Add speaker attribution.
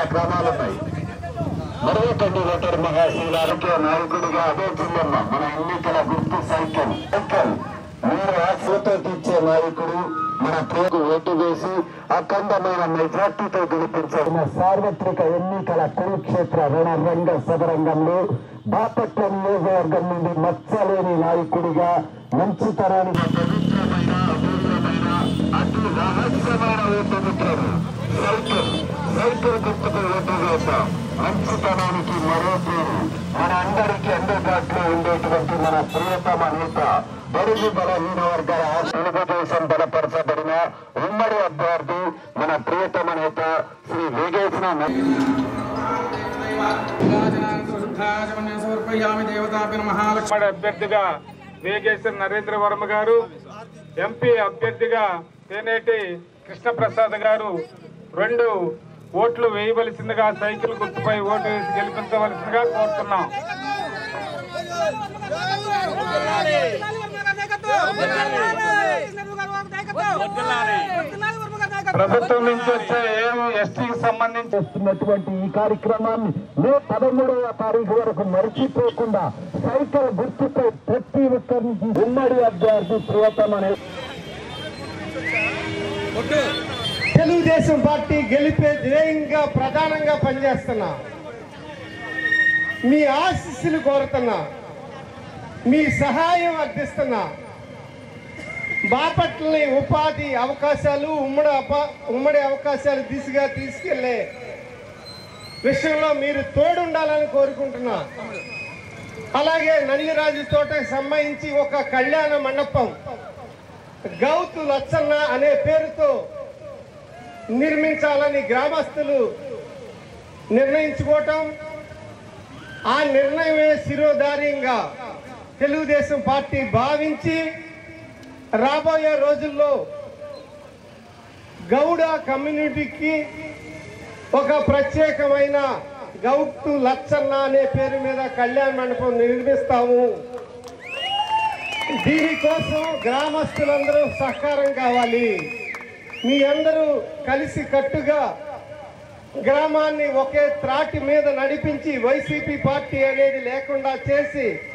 Speaker 1: గ్రామాలున్నాయి మరొకటి ఓటర్ మహాశీలాలకే నాయకుడిగా అదే జిల్లమ్మ మన ఎన్నికల గుర్తు సైకిల్ సైకిల్ మీరు ఆశతో ఇచ్చే నాయకుడు మన ప్రియకు ఓటు వేసి అఖండమైన మెజార్టీతో గెలిపించిన సార్వత్రిక ఎన్నికల కురుక్షేత్ర రణరంగ సదరంగంలో బాపట్ల నియోజకవర్గం నుండి మచ్చలేని నాయకుడిగా మంచితనానికి పవిత్రమైన అపూర్వమైన అతి రహస్యమైన ఓటు మిత్రుడు సైకిల్ సైకిల్ గుర్తుకు ఓటు వేద్దాం మంచితనానికి మరో పేరు మన అందరికీ అందుబాటులో ఉండేటువంటి మన ప్రియతమ నేత బడుగు బలహీన వర్గాల తెలుగుదేశం బలపరచబడిన ఉమ్మడి అభ్యర్థి మన ప్రియతమ నేత శ్రీ వేగేసిన
Speaker 2: సమర్పయామి దేవతాపిన మహాలక్ష్మి
Speaker 3: ఉమ్మడి అభ్యర్థిగా వేగేశ్వర నరేంద్ర వర్మ గారు ఎంపీ అభ్యర్థిగా తేనేటి కృష్ణప్రసాద్ గారు రెండు ఓట్లు వేయవలసిందిగా సైకిల్ గుర్తుపై ఓటు వేసి గెలిపించవలసిందిగా కోరుతున్నాం ప్రభుత్వం నుంచి వచ్చే ఏం ఎస్టీకి సంబంధించి
Speaker 1: చేస్తున్నటువంటి ఈ కార్యక్రమాన్ని మే పదమూడవ తారీఖు వరకు మరిచిపోకుండా సైకిల్ గుర్తుపై ప్రతి ఒక్కరికి ఉమ్మడి అభ్యర్థి ప్రియతమ నేత
Speaker 4: తెలుగుదేశం పార్టీ గెలిపే ధ్యేయంగా ప్రధానంగా పనిచేస్తున్నా మీ ఆశీస్సులు కోరుతున్నా మీ సహాయం అర్థిస్తున్నా బాపట్లని ఉపాధి అవకాశాలు ఉమ్మడి అప ఉమ్మడి అవకాశాలు దిశగా తీసుకెళ్లే విషయంలో మీరు తోడుండాలని కోరుకుంటున్నా అలాగే నందిరాజు తోటకు సంబంధించి ఒక కళ్యాణ మండపం గౌతు లచ్చన్న అనే పేరుతో నిర్మించాలని గ్రామస్తులు నిర్ణయించుకోవటం ఆ నిర్ణయమే శిరోధార్యంగా తెలుగుదేశం పార్టీ భావించి రాబోయే రోజుల్లో గౌడ కమ్యూనిటీకి ఒక ప్రత్యేకమైన గౌటు లచ్చన్న అనే పేరు మీద కళ్యాణ మండపం నిర్మిస్తాము దీనికోసం గ్రామస్తులందరూ సహకారం కావాలి మీ అందరూ కలిసి కట్టుగా గ్రామాన్ని ఒకే త్రాటి మీద నడిపించి వైసీపీ పార్టీ అనేది లేకుండా చేసి